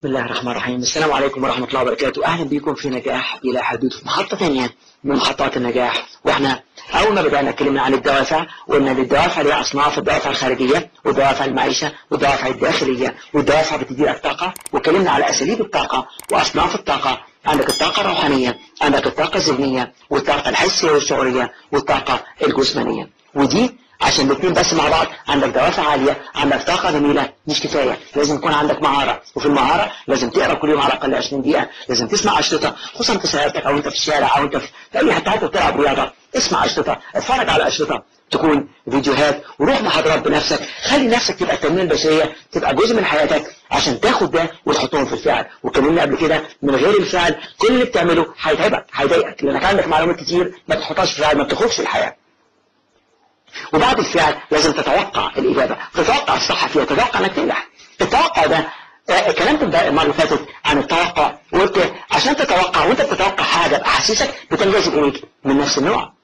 بسم الله الرحمن الرحيم السلام عليكم ورحمة الله وبركاته أهلا بكم في نجاح إلى حدود في محطة ثانية من محطات النجاح وإحنا أول ما بدأنا اتكلمنا عن الدوافع وقلنا ان الدوافع ليها أصناف الدوافع الخارجية والدوافع المعيشة والدوافع الداخلية والدوافع بتدير الطاقة واتكلمنا على أساليب الطاقة وأصناف الطاقة عندك الطاقة الروحانية عندك الطاقة الذهنية والطاقة الحسية والشعورية والطاقة الجسمانية ودي عشان الاثنين بس مع بعض عندك دوافع عالية عندك طاقة جميلة مش كفاية لازم يكون عندك مهارة وفي المهارة لازم تقرا كل يوم على الأقل 20 دقيقة لازم تسمع أشرطة خصوصا في سيارتك أو أنت في الشارع أو أنت في أي حتى حتى بتلعب رياضة اسمع أشرطة اتفرج على أشرطة تكون فيديوهات وروح محاضرات بنفسك خلي نفسك تبقى التنمية البشرية تبقى جزء من حياتك عشان تاخد ده وتحطهم في الفعل واتكلمنا قبل كده من غير الفعل كل اللي بتعمله هيتعبك هيضايقك لانك عندك معلومات كتير ما تحطهاش في الفعل ما بتخرجش الحياه وبعد الفعل لازم تتوقع الإجابة تتوقع الصح فيها تتوقع أنك تنجح التوقع ده آه، كلمت المرة اللي فاتت عن التوقع وقلت عشان تتوقع وانت بتتوقع حاجة بأحاسيسك بتنجذب إليك من نفس النوع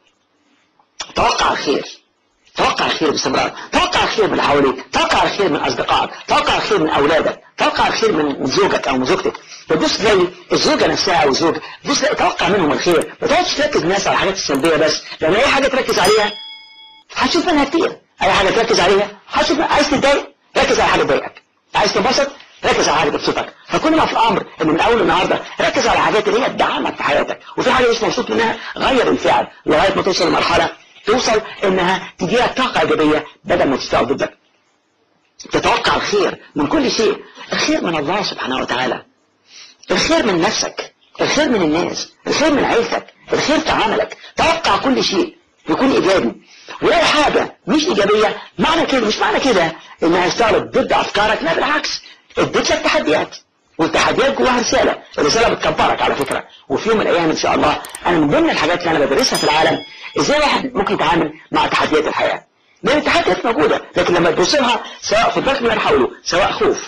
توقع الخير توقع الخير باستمرار توقع الخير من اللي حواليك توقع الخير من أصدقائك توقع الخير من أولادك توقع الخير من زوجك أو من زوجتك فتبص تلاقي الزوجة نفسها أو الزوج تبص تلاقي توقع منهم الخير ما تقعدش تركز الناس على الحاجات السلبية بس لأن أي حاجة تركز عليها هتشوف منها كتير اي حاجه تركز عليها هتشوف عايز تتضايق ركز على حاجه تضايقك عايز تنبسط ركز على حاجه تبسطك فكل ما في الامر ان من اول النهارده ركز على حاجات اللي هي تدعمك في حياتك وفي حاجه مش مبسوط منها غير الفعل لغايه ما توصل لمرحله توصل انها تديلك طاقه ايجابيه بدل ما تشتغل ضدك تتوقع الخير من كل شيء الخير من الله سبحانه وتعالى الخير من نفسك الخير من الناس الخير من عيلتك الخير في عملك توقع كل شيء يكون ايجابي ولو حاجة مش إيجابية معنى كده مش معنى كده إنها اشتغلت ضد أفكارك لا بالعكس اديت لك تحديات والتحديات جواها رسالة الرسالة بتكبرك على فكرة وفي يوم من الأيام إن شاء الله أنا من ضمن الحاجات اللي أنا بدرسها في العالم إزاي واحد ممكن يتعامل مع تحديات الحياة لأن التحديات موجودة لكن لما تبص لها سواء في الضغط من حوله سواء خوف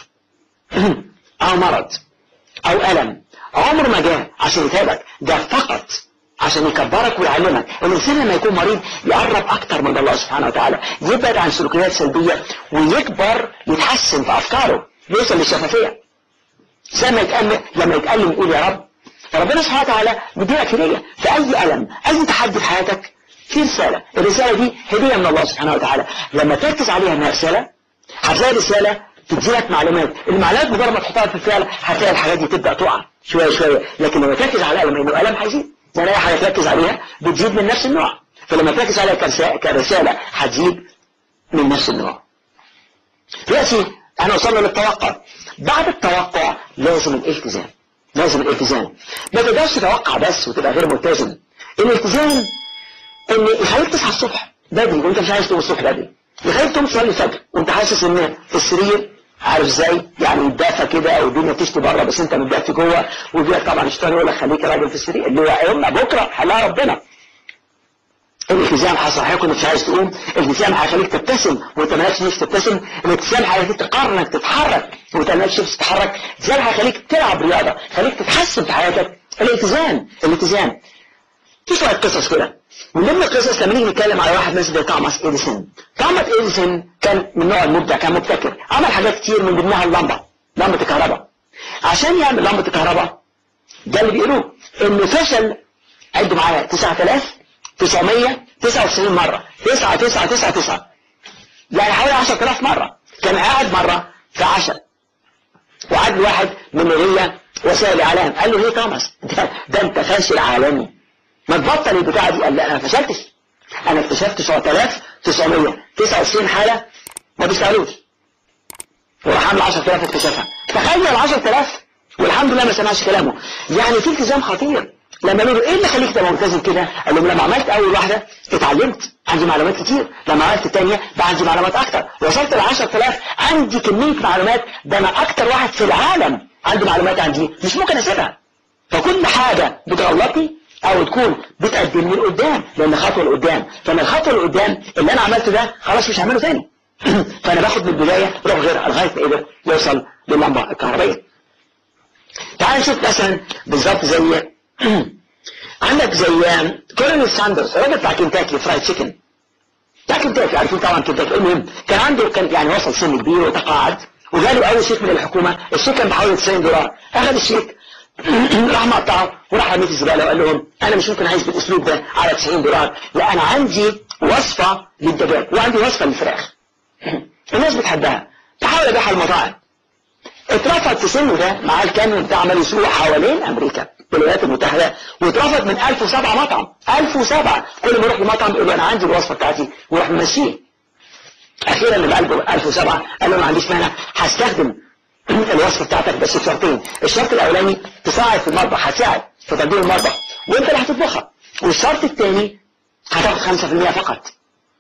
أو مرض أو ألم عمر ما جاء عشان يتعبك ده فقط عشان يكبرك ويعلمك الإنسان لما يكون مريض يقرب أكتر من الله سبحانه وتعالى يبعد عن سلوكيات سلبية ويكبر يتحسن في أفكاره يوصل للشفافية زي ما يتألم لما يتألم يقول يا رب فربنا سبحانه وتعالى مديلك هدية في أي ألم أي تحدي في حياتك في رسالة الرسالة دي هدية من الله سبحانه وتعالى لما تركز عليها انها رسالة هتلاقي رسالة تديلك معلومات المعلومات مجرد ما تحطها في الفعل هتلاقي الحاجات دي تبدأ تقع شوية شوية لكن لما تركز على الألم إنه الألم هيزيد يعني أي حاجة تركز عليها بتزيد من نفس النوع فلما تركز عليها كرسالة هتزيد من نفس النوع دلوقتي احنا وصلنا للتوقع بعد التوقع لازم الالتزام لازم الالتزام ما تقدرش تتوقع بس وتبقى غير ملتزم الالتزام ان يخليك تصحى الصبح بدري وانت مش عايز تقوم الصبح بدري يخليك تقوم تصلي الفجر وانت حاسس ان في السرير عارف ازاي يعني يتدافى كده او الدنيا بتشتي بره بس انت متدفي جوه ويجي طبعا الشيطان يقول لك خليك راجل في السرير اللي هو اما بكره حلها ربنا الالتزام هيصحيك وانت مش عايز تقوم الالتزام هيخليك تبتسم وانت مالكش نفس تبتسم الالتزام هيخليك تقرر انك تتحرك وانت مالكش نفس تتحرك الالتزام هيخليك تلعب رياضه خليك تتحسن في حياتك الالتزام الالتزام في شويه قصص كده من ضمن القصص لما نيجي نتكلم على واحد مثل توماس اديسون توماس اديسون كان من نوع المبدع كان مبتكر عمل حاجات كتير من ضمنها اللمبه لمبه الكهرباء عشان يعمل لمبه الكهرباء ده اللي بيقولوه انه فشل عدوا معايا 9999 مرة 9999 يعني حوالي 10000 مرة كان قاعد مرة في عشاء وقعد واحد من اللي وسائل الاعلام قال له ليه توماس ده, ده انت فاشل عالمي ما تبطل البتاعه دي قال لا انا ما فشلتش انا اكتشفت 9999 حالة ما بيشتغلوش وراح عامل 10000 اكتشفها تخيل 10000 والحمد لله ما سمعش كلامه يعني في التزام خطير لما قالوا له ايه اللي خليك تبقى ملتزم كده قال لهم لما عملت اول واحده اتعلمت عندي معلومات كتير لما عملت الثانيه بقى عندي معلومات اكتر وصلت ل 10000 عندي كميه معلومات ده انا اكتر واحد في العالم عنده معلومات عندي مش ممكن اسيبها فكل حاجه بتغلطني او تكون بتقدمني لقدام لان خطوه لقدام فانا الخطوه لقدام اللي انا عملته ده خلاص مش هعمله تاني فانا باخد من البدايه روح غيرها لغايه ما قدر يوصل للمبه الكهربائيه تعال نشوف مثلا بالظبط زي عندك زي كولونيل ساندرز الراجل بتاع كنتاكي فرايد تشيكن بتاع كنتاكي عارفين طبعا كنتاكي المهم كان عنده كان يعني وصل سن كبير وتقاعد وجاله اول شيك من الحكومه الشيك كان بحوالي 90 دولار اخذ الشيك راح مقطعه وراح رميه في الزباله وقال لهم انا مش ممكن اعيش بالاسلوب ده على 90 دولار لا انا عندي وصفه للدجاج وعندي وصفه للفراخ الناس بتحبها تحاول ابيعها المطاعم اترفض في سنه ده مع الكاميون بتاع عمل يسوق حوالين امريكا الولايات المتحده واترفض من 1007 مطعم 1007 كل ما يروح لمطعم يقول له انا عندي الوصفه بتاعتي ويروح ممشيه اخيرا لما قلبه 1007 قال له ما عنديش مانع هستخدم الوصفه بتاعتك بس بشرطين الشرط الاولاني تساعد في المطبخ هتساعد في تنظيم المطبخ وانت اللي هتطبخها والشرط الثاني هتاخد 5% فقط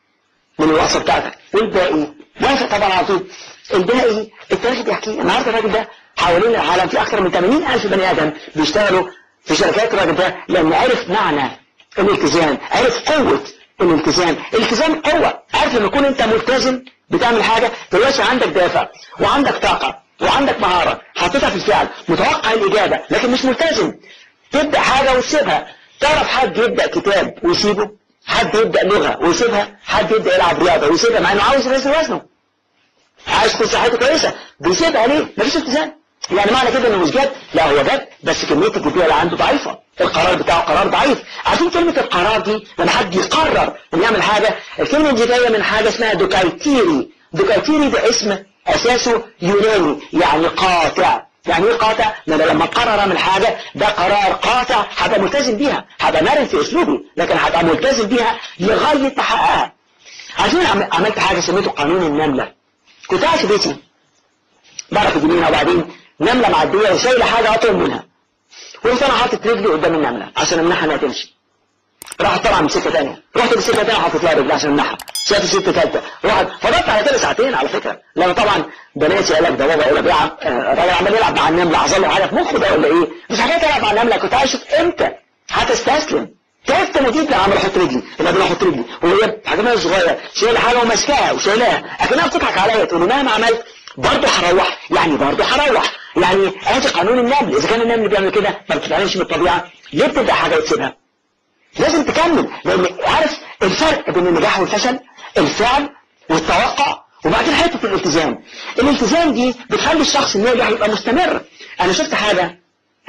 من الوصفه بتاعتك والباقي وافق طبعا على طول الباقي التاريخ بيحكي النهارده الراجل ده حوالين العالم في اكثر من 80 الف بني ادم بيشتغلوا في شركات الراجل ده لانه عرف معنى الالتزام عرف قوه الالتزام الالتزام قوه عارف لما تكون انت ملتزم بتعمل حاجه دلوقتي عندك دافع وعندك طاقه وعندك مهاره حطيتها في الفعل متوقع الاجابه لكن مش ملتزم تبدا حاجه وتسيبها تعرف حد يبدا كتاب ويسيبه حد يبدا لغه ويسيبها حد يبدا يلعب رياضه ويسيبها مع انه عاوز ينزل وزنه عايز تكون صحته كويسه بيسيبها ليه؟ مفيش التزام يعني معنى كده انه مش جد لا هو جد بس كميه الجديه اللي عنده ضعيفه القرار بتاعه قرار ضعيف عارفين كلمه القرار دي لما حد يقرر انه يعمل حاجه الكلمه دي جايه من حاجه اسمها دوكايتيري دوكايتيري ده اسم اساسه يوناني يعني قاطع يعني ايه قاطع؟ ما انا لما اقرر اعمل حاجه ده قرار قاطع هبقى ملتزم بيها هبقى مرن في اسلوبي لكن هبقى ملتزم بيها لغايه ما احققها عارفين عملت حاجه سميته قانون النمله كنت قاعد في بيتي بعرف الجنينه وبعدين نمله معديه وشايله حاجه اطول منها ورحت انا حاطط رجلي قدام النمله عشان امنعها انها تمشي راحت طبعا من سكه ثانيه رحت بسكه ثانيه حاطط لها رجلي عشان امنعها شافت سكه ثالثه رحت فضلت على كده ساعتين على فكره لان طبعا بناتي قال لك ده بابا يقول بيلعب الراجل عمال يلعب مع النمله حصل له حاجه في مخه ده ولا ايه مش حكايه العب مع النمله كنت عايز اشوف امتى هتستسلم كيف مديد لا عمال احط رجلي اللي قبل احط رجلي وهي حاجه صغيره شايله حاجه وماسكاها وشايلاها اكنها بتضحك عليا تقول له مهما عملت برضه هروح يعني برضه هروح يعني ادي قانون النمل اذا كان النمل بيعمل كده ما بتتعلمش من الطبيعه ليه بتبدا حاجه وتسيبها لازم تكمل لان عارف الفرق بين النجاح والفشل الفعل والتوقع وبعدين حته الالتزام الالتزام دي بتخلي الشخص الناجح يبقى مستمر انا شفت حاجه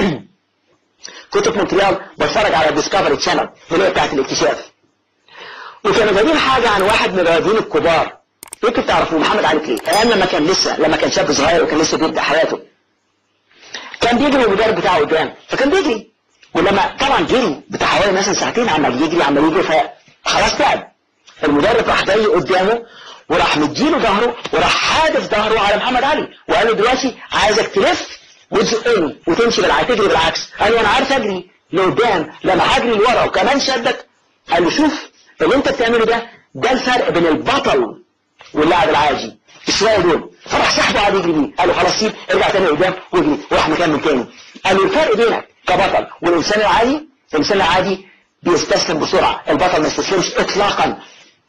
كنت في مونتريال بتفرج على ديسكفري تشانل اللي هي بتاعت الاكتشاف وكانوا جايبين حاجه عن واحد من الرياضيين الكبار يمكن تعرفوه محمد علي كليه ايام لما كان لسه لما كان شاب صغير وكان لسه بيبدا حياته كان بيجري والمدرب بتاعه قدام فكان بيجري ولما طبعا جري بتاع حوالي مثلا ساعتين عمال يجري عمال يجري فخلاص تعب المدرب راح جاي قدامه وراح مديله ظهره وراح حادف ظهره على محمد علي وقال له دلوقتي عايزك تلف وتزقني وتمشي بالعكس تجري بالعكس قال له انا عارف اجري لقدام لما هجري لورا وكمان شدك قال له شوف اللي انت بتعمله ده ده الفرق بين البطل واللاعب العادي الشويه دول فراح سحبه قعد يجري بيه قال له خلاص سيب ارجع تاني قدام واجري وراح مكمل تاني قال له الفرق بينك كبطل والانسان العادي الانسان العادي بيستسلم بسرعه البطل ما يستسلمش اطلاقا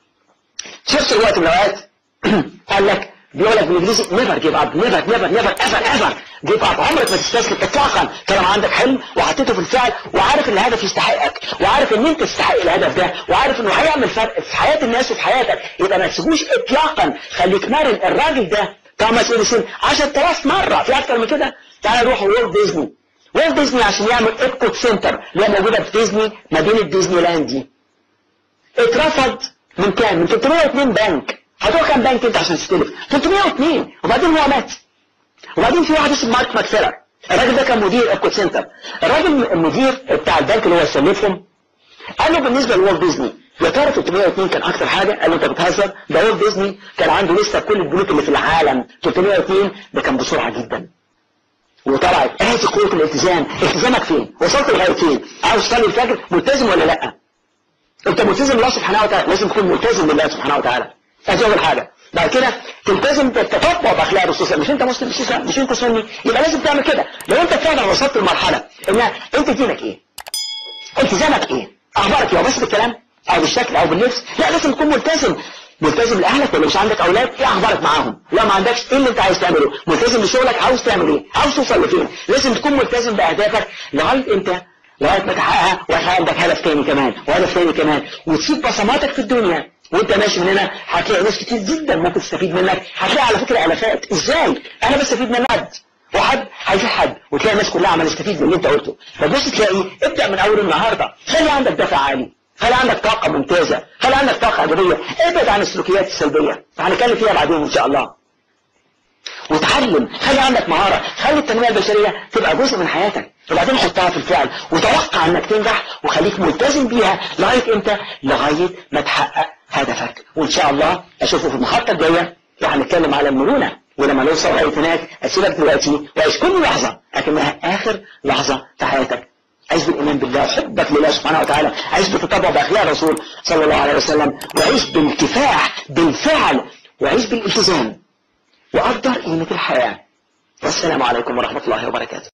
شفت الوقت من الاوقات قال لك بيقول لك بالانجليزي نيفر جيف اب نيفر نيفر نيفر ايفر ايفر جيف اب عمرك ما تستسلم اطلاقا طالما عندك حلم وحطيته في الفعل وعارف ان الهدف يستحقك وعارف ان انت تستحق الهدف ده وعارف انه هيعمل فرق في حياه الناس وفي حياتك يبقى ما تسيبوش اطلاقا خليك مرن الراجل ده توماس اديسون 10000 مره في اكتر من كده تعال نروح وولت ديزني وولت ديزني عشان يعمل ايبكوت سنتر اللي هي موجوده في ديزني مدينه ديزني لاند دي اترفض من كام؟ من 302 بنك هتروح كام بنك انت عشان تستلف 302 وبعدين هو مات وبعدين في واحد اسمه مارك ماكسيلر الراجل ده كان مدير ايبكوت سنتر الراجل المدير بتاع البنك اللي هو سلفهم قال له بالنسبه لوالت ديزني يا ترى 302 كان اكتر حاجه قال له انت بتهزر ده والت ديزني كان عنده لسه كل البنوك اللي في العالم 302 ده كان بسرعه جدا وطلعت ادي قوه الالتزام التزامك فين وصلت لغايه فين عاوز تصلي الفجر ملتزم ولا لا انت ملتزم بالله سبحانه وتعالى لازم تكون ملتزم بالله سبحانه وتعالى ادي اول حاجه بعد كده تلتزم تتطبع باخلاق الرسول صلى الله عليه وسلم مش انت مسلم مش انت, مش انت سني يبقى لازم تعمل كده لو انت فعلا وصلت لمرحله ان انت دينك ايه التزامك ايه اخبارك ايه بس بالكلام او بالشكل او باللبس لا لازم تكون ملتزم ملتزم لاهلك ولا مش عندك اولاد ايه اخبارك معاهم لا ما عندكش ايه اللي انت عايز تعمله ملتزم لشغلك عاوز تعمل ايه عاوز توصل لفين لازم تكون ملتزم باهدافك لغايه انت لغايه ما تحققها ويبقى عندك هدف تاني كمان وهدف تاني كمان وتسيب بصماتك في الدنيا وانت ماشي من هنا هتلاقي ناس كتير جدا ممكن تستفيد منك هتلاقي على فكره الافات ازاي انا بستفيد من حد وحد هيفيد حد وتلاقي الناس كلها عمال تستفيد من اللي انت قلته فبص تلاقي ابدا من اول النهارده خلي عندك دافع عالي خلي عندك طاقه ممتازه خلي عندك طاقه ايجابيه ابعد عن السلوكيات السلبيه هنتكلم فيها بعدين ان شاء الله وتعلم خلي عندك مهارة خلي التنمية البشرية تبقى جزء من حياتك وبعدين حطها في الفعل وتوقع انك تنجح وخليك ملتزم بيها لغاية امتى لغاية ما تحقق هدفك وان شاء الله اشوفه في المحطة الجاية وهنتكلم على المرونة ولما نوصل لغاية هناك اسيبك دلوقتي واعيش كل لحظة لكنها اخر لحظة في حياتك عيش بالإيمان بالله وحبك لله سبحانه وتعالى عيش بالتطبع بأخلاق الرسول صلى الله عليه وسلم وعيش بالكفاح بالفعل وعيش بالالتزام وقدر قيمة الحياة والسلام عليكم ورحمة الله وبركاته